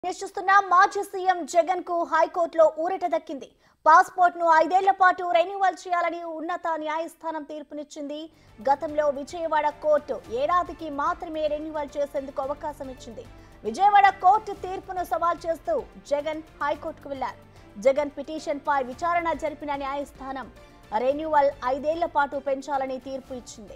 చూస్తున్న మాజీ సీఎం జగన్ కు హైకోర్టులో ఊరట దక్కింది పాస్పోర్ట్ ను ఐదేళ్ల పాటు రెన్యువల్ చేయాలని ఉన్నత న్యాయస్థానం తీర్పునిచ్చింది గతంలో విజయవాడ కోర్టు ఏడాదికి మాత్రమే రెన్యువల్ చేసేందుకు అవకాశం ఇచ్చింది విజయవాడ కోర్టు తీర్పును సవాల్ చేస్తూ జగన్ హైకోర్టుకు వెళ్లారు జగన్ పిటిషన్ పై విచారణ జరిపిన న్యాయస్థానం రెన్యువల్ ఐదేళ్ల పాటు పెంచాలని తీర్పు ఇచ్చింది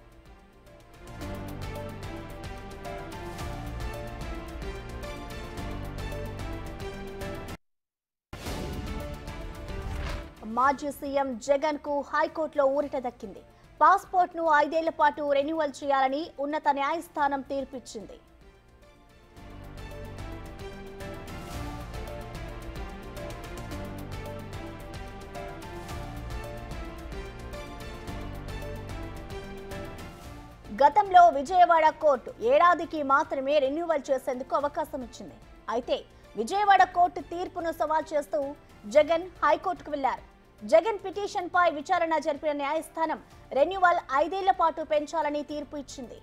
మాజీ సీఎం జగన్ కు హైకోర్టులో ఊరట దక్కింది పాస్పోర్ట్ ను ఐదేళ్ల పాటు రెన్యువల్ చేయాలని ఉన్నత న్యాయస్థానం తీర్పిచ్చింది గతంలో విజయవాడ కోర్టు ఏడాదికి మాత్రమే రెన్యువల్ చేసేందుకు అవకాశం ఇచ్చింది అయితే విజయవాడ కోర్టు తీర్పును సవాల్ చేస్తూ జగన్ హైకోర్టుకు వెళ్లారు జగన్ పిటిషన్ పై విచారణ జరిపిన న్యాయస్థానం రెన్యువల్ ఐదేళ్ల పాటు పెంచాలని తీర్పు ఇచ్చింది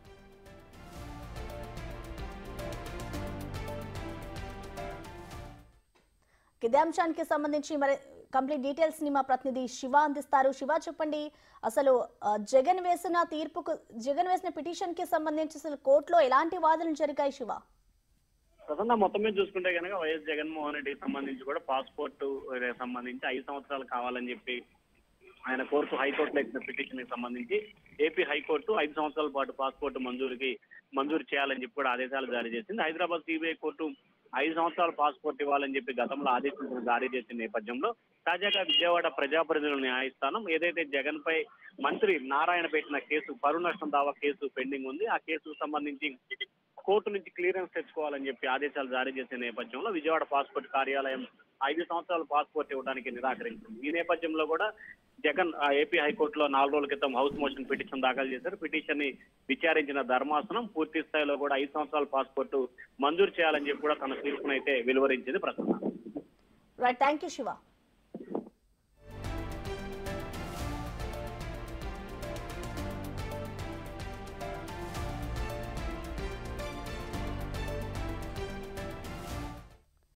ఇదే అంశానికి సంబంధించి మరి కంప్లీట్ డీటెయిల్స్ ని మా ప్రతినిధి శివ అందిస్తారు శివ చెప్పండి అసలు ఆ, జగన్ వేసిన తీర్పుకు జగన్ వేసిన పిటిషన్ కి సంబంధించి అసలు కోర్టులో ఎలాంటి వాదనలు జరిగాయి శివ ప్రసన్న మొత్తం మీద చూసుకుంటే కనుక వైఎస్ జగన్మోహన్ రెడ్డికి సంబంధించి కూడా పాస్పోర్ట్ సంబంధించి ఐదు సంవత్సరాలు కావాలని చెప్పి ఆయన కోర్టు హైకోర్టులో ఇచ్చిన పిటిషన్ కి సంబంధించి ఏపీ హైకోర్టు ఐదు సంవత్సరాల పాటు పాస్పోర్ట్ మంజూరుకి మంజూరు చేయాలని చెప్పి కూడా ఆదేశాలు జారీ చేసింది హైదరాబాద్ సిబిఐ కోర్టు ఐదు సంవత్సరాల పాస్పోర్ట్ ఇవ్వాలని చెప్పి గతంలో ఆదేశించిన జారీ చేసిన నేపథ్యంలో తాజాగా విజయవాడ ప్రజాప్రతినిధుల న్యాయస్థానం ఏదైతే జగన్ పై మంత్రి నారాయణ పెట్టిన కేసు పరువు నష్టం దావా కేసు పెండింగ్ ఉంది ఆ కేసుకు సంబంధించి కోర్టు నుంచి క్లియరెన్స్ తెచ్చుకోవాలని చెప్పి ఆదేశాలు జారీ చేసే నేపథ్యంలో విజయవాడ పాస్పోర్ట్ కార్యాలయం ఐదు సంవత్సరాల పాస్పోర్ట్ ఇవ్వడానికి నిరాకరించింది ఈ నేపథ్యంలో కూడా జగన్ ఆ, ఏపీ హైకోర్టులో నాలుగు రోజుల క్రితం హౌస్ మోషన్ పిటిషన్ దాఖలు చేశారు పిటిషన్ ని విచారించిన ధర్మాసనం పూర్తి స్థాయిలో కూడా ఐదు సంవత్సరాల పాస్పోర్ట్ మంజూరు చేయాలని చెప్పి కూడా తన తీర్పునైతే వెలువరించింది ప్రస్తుతం రైట్ థ్యాంక్ యూ శివ